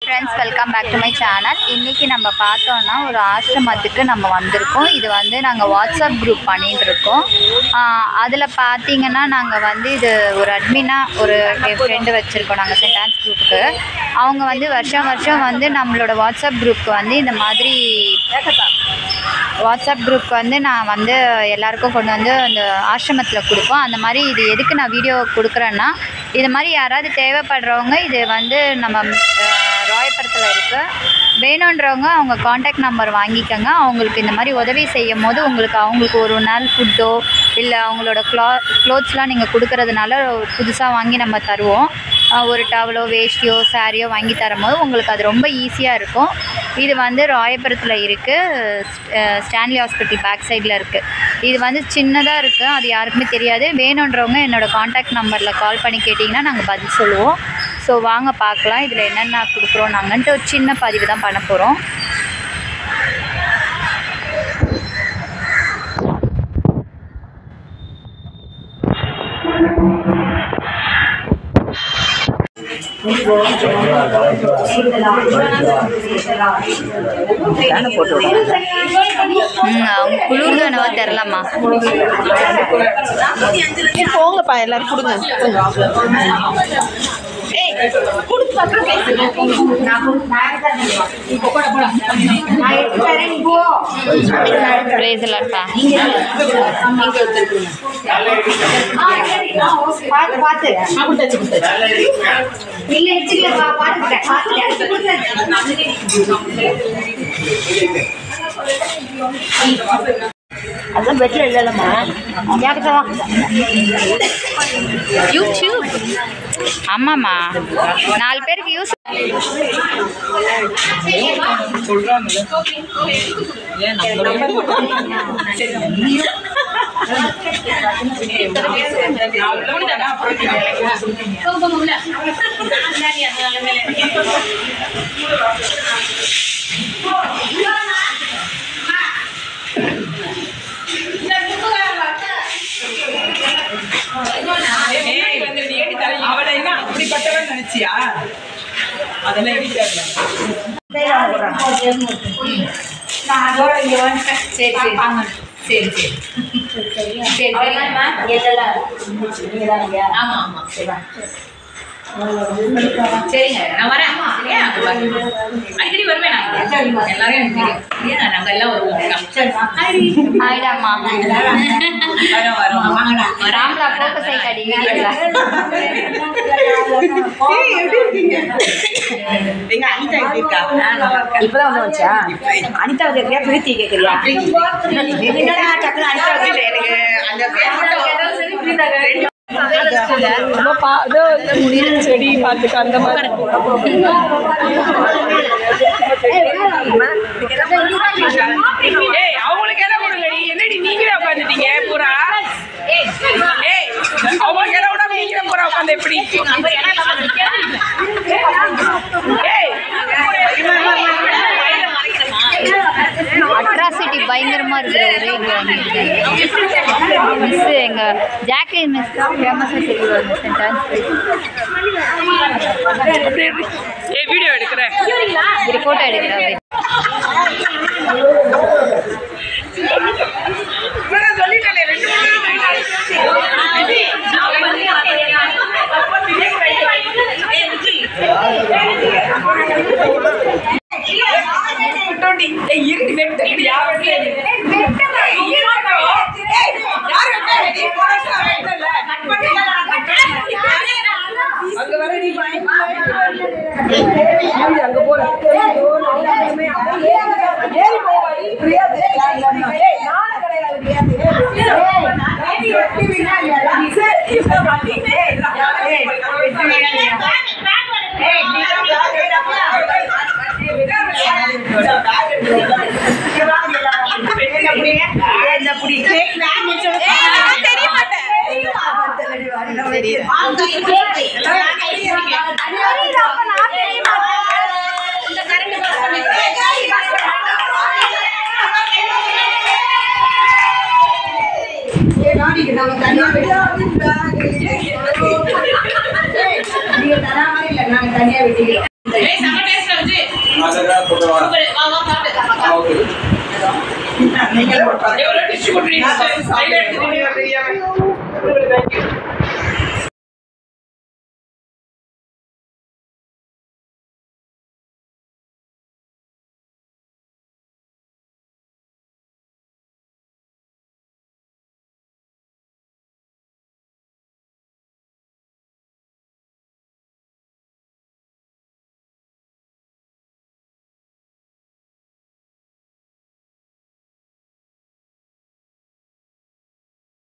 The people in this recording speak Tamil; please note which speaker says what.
Speaker 1: friends welcome back to my channel இன்றைக்கி நம்ம பார்த்தோன்னா ஒரு ஆசிரமத்துக்கு நம்ம வந்திருக்கோம் இது வந்து நாங்கள் வாட்ஸ்அப் குரூப் பண்ணிட்டு இருக்கோம் அதில் பார்த்தீங்கன்னா நாங்கள் வந்து இது ஒரு அட்மினாக ஒரு என் ஃப்ரெண்டு வச்சுருக்கோம் நாங்கள் சென்ட் ஆன்ஸ் குரூப்புக்கு அவங்க வந்து வருஷம் வருஷம் வந்து நம்மளோட வாட்ஸ்அப் குரூப்புக்கு வந்து இந்த மாதிரி வாட்ஸ்அப் குரூப் வந்து நான் வந்து எல்லாருக்கும் கொண்டு வந்து அந்த ஆசிரமத்தில் கொடுப்போம் அந்த மாதிரி இது எதுக்கு நான் வீடியோ கொடுக்குறேன்னா இது மாதிரி யாராவது தேவைப்படுறவங்க இது வந்து நம்ம அஹ், ராயபுரத்தில் இருக்குது வேணுன்றவங்க அவங்க காண்டாக்ட் நம்பர் வாங்கிக்கோங்க அவங்களுக்கு இந்த மாதிரி உதவி செய்யும் போது உங்களுக்கு அவங்களுக்கு ஒரு நாள் ஃபுட்டோ இல்லை அவங்களோட க்ளா க்ளோத்ஸ்லாம் நீங்கள் கொடுக்கறதுனால புதுசாக வாங்கி நம்ம தருவோம் அஹ், ஒரு டவலோ வேஷ்டியோ சாரியோ வாங்கி தரும்போது உங்களுக்கு அது ரொம்ப ஈஸியாக இருக்கும் இது வந்து ராயபுரத்தில் இருக்குது ஸ்டான்லி ஹாஸ்பிட்டல் பேக் சைடில் இருக்குது இது வந்து சின்னதாக இருக்குது அது யாருக்குமே தெரியாது வேணுன்றவங்க என்னோடய காண்டாக்ட் நம்பரில் கால் பண்ணி கேட்டிங்கன்னா நாங்கள் பதில் சொல்லுவோம் ஸோ வாங்க பார்க்கலாம் இதில் என்னென்ன கொடுக்குறோம் நாங்கன்ட்டு ஒரு சின்ன பதிவு தான் பண்ண போகிறோம் ம் அவங்க குளிர் தானவா தெரிலம்மா
Speaker 2: போங்கப்பா எல்லாரும் கொடுங்க
Speaker 1: ப்ரைஸ் இல்லாட்டா
Speaker 2: அதான் பெட்ல இல்லைல்லம்மா
Speaker 1: யூடியூப் ஆமாம்மா நாலு பேருக்கு யூஸ்
Speaker 3: அவளை என்ன அப்படிப்பட்டவன் நினைச்சியா அதெல்லாம் எப்படி தெரியல சரி சரி சரி ஆமா ஆமா சரிங்க நான் வரேன் சரியா அடிக்கடி வருவேன் நான் எல்லாரும் எனக்கு தெரியும் சரியா நாங்க எல்லாம் வருவோம்
Speaker 1: ஆயிடாம்மா
Speaker 3: வரோம் வரோம்
Speaker 1: ராம்லா ஃபோக்கஸ் ஆயிட்டாடி வீடியோவில்
Speaker 2: எங்க அனிதா எப்படி இருக்கா இப்பதான் வந்து வச்சா அனிதா கேட்கறியா பிரீத்தி கேட்கறியா என்னடா டக்குனு அனிதா கேட்கல எனக்கு அந்த பேர் மட்டும் கேட்டாலும் சரி பிரீதா ரெண்டு
Speaker 4: நம்ம பா இதோ இந்த முடி செடி பார்த்துக்க அந்த மாதிரி
Speaker 3: ஏய் அவங்களுக்கு இடம் கொடுங்கடி என்னடி நீங்களே உட்காந்துட்டீங்க பூரா ஏய் அவங்களுக்கு இடம் விடாம நீங்களே பூரா உட்காந்து எப்படி ஏய்
Speaker 1: அட்ராசிட்டி பயங்கரமாக இருக்கிற ஒரே மிஸ் எங்கள் ஜாக்லின் மிஸ் தான் ஃபேமஸாக தெரியும் சென்ட் ஆன்ஸ்
Speaker 3: ஏய் வீடியோ எடுக்கிறேன்
Speaker 1: இது ஃபோட்டோ எடுக்கிறேன்
Speaker 3: நான் சொல்லிட்டேன் ரெண்டு அங்க வர நீ அங்க போற
Speaker 2: நீங்க தரா மாதிரி இல்ல நாங்க தனியா விட்டுக்கிறோம்
Speaker 3: ஏய், செம taste ஆ எவ்வளோ டிஷ்யூ கொடுக்குறீங்க